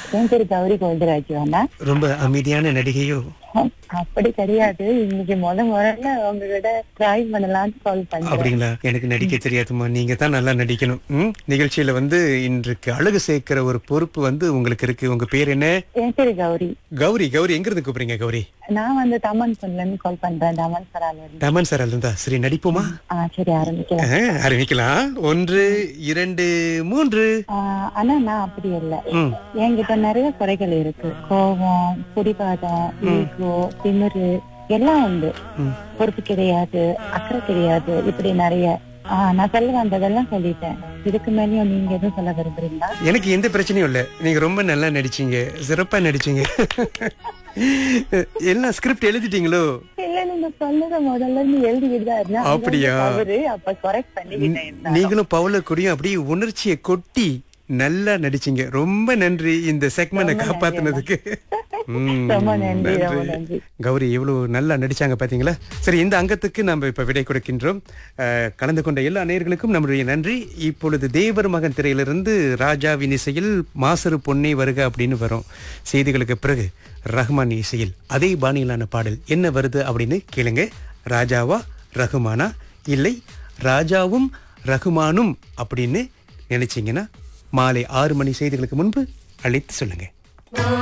என் பேரு கௌரி கோவிந்தராஜுவானா ரொம்ப அமைதியான நடிகையோ அப்படி கிடையாது இன்னைக்கு முத முதல்ல உங்ககிட்ட ட்ரை பண்ணலாம்னு கால் பண்றேன் அப்படிங்களா எனக்கு நடிக்க தெரியாதுமா நீங்க தான் நல்லா நடிக்கணும் ம்? நிகழ்ச்சியில வந்து இன்றைக்கு அழகு சேர்க்கிற ஒரு பொறுப்பு வந்து உங்களுக்கு இருக்கு உங்க பேர் என்ன என் பேரு கௌரி கௌரி கௌரி எங்க இருந்து கூப்பிடுறீங்க கௌரி நான் வந்து தமன் பொண்ணுல இருந்து கால் பண்றேன் தமன் சரால இருந்து தமன் சார் இருந்தா சரி நடிப்போமா ஆ சரி ஆரம்பிக்கலாம் ஆ, ஆரம்பிக்கலாம் ஒன்று இரண்டு மூன்று ஆ, ஆனா நான் அப்படி இல்ல ம் என்கிட்ட நிறைய குறைகள் இருக்கு கோபம் பிடிவாதம் ஈகோ திமிரு எல்லாம் உண்டு ம். பொறுப்பு கிடையாது அக்கறை கிடையாது இப்படி நிறைய ஆ, நான் சொல்ல வந்ததெல்லாம் சொல்லிட்டேன் இதுக்கு மேலயும் நீங்க எதுவும் சொல்ல விரும்புறீங்களா எனக்கு எந்த பிரச்சனையும் இல்ல நீங்க ரொம்ப நல்லா நடிச்சீங்க சிறப்பா நடிச்சீங்க எல்லாம் ஸ்கிரிப்ட் எழுதிட்டீங்களோ இல்ல நீங்க சொன்னத முதல்ல இருந்து எழுதிக்கிட்டு தான் இருந்தேன் அங்க அப்படியா? வந்து தவறு அப்ப கரெக்ட் பண்ணிக்கிட்டேன் இருந்தாலும். நீங்களும் பவுல கூடயும் அப்படியே உணர்ச்சியை கொட்டி நல்லா நடிச்சீங்க ரொம்ப நன்றி இந்த செக்மெண்ட காப்பாத்துனதுக்கு ம், ரொம்ப நன்றி ரொம்ப நன்றி கௌரி எவ்வளவு நல்லா நடிச்சாங்க பாத்தீங்களா சரி இந்த அங்கத்துக்கு நம்ம இப்ப விடை கொடுக்கின்றோம் அஹ், கலந்து கொண்ட எல்லா நேயர்களுக்கும் நம்முடைய நன்றி இப்பொழுது தேவர் மகன் திரையிலிருந்து ராஜாவின் இசையில் மாசரு பொன்னே வருக அப்படின்னு வரும் செய்திகளுக்கு பிறகு ரஹ்மான் இசையில் அதே பாணியிலான பாடல் என்ன வருது அப்படின்னு கேளுங்க ராஜாவா ரஹ்மானா இல்லை ராஜாவும் ரஹ்மானும் அப்படின்னு நினைச்சீங்கன்னா மாலை ஆறு மணி செய்திகளுக்கு முன்பு அழைத்து சொல்லுங்க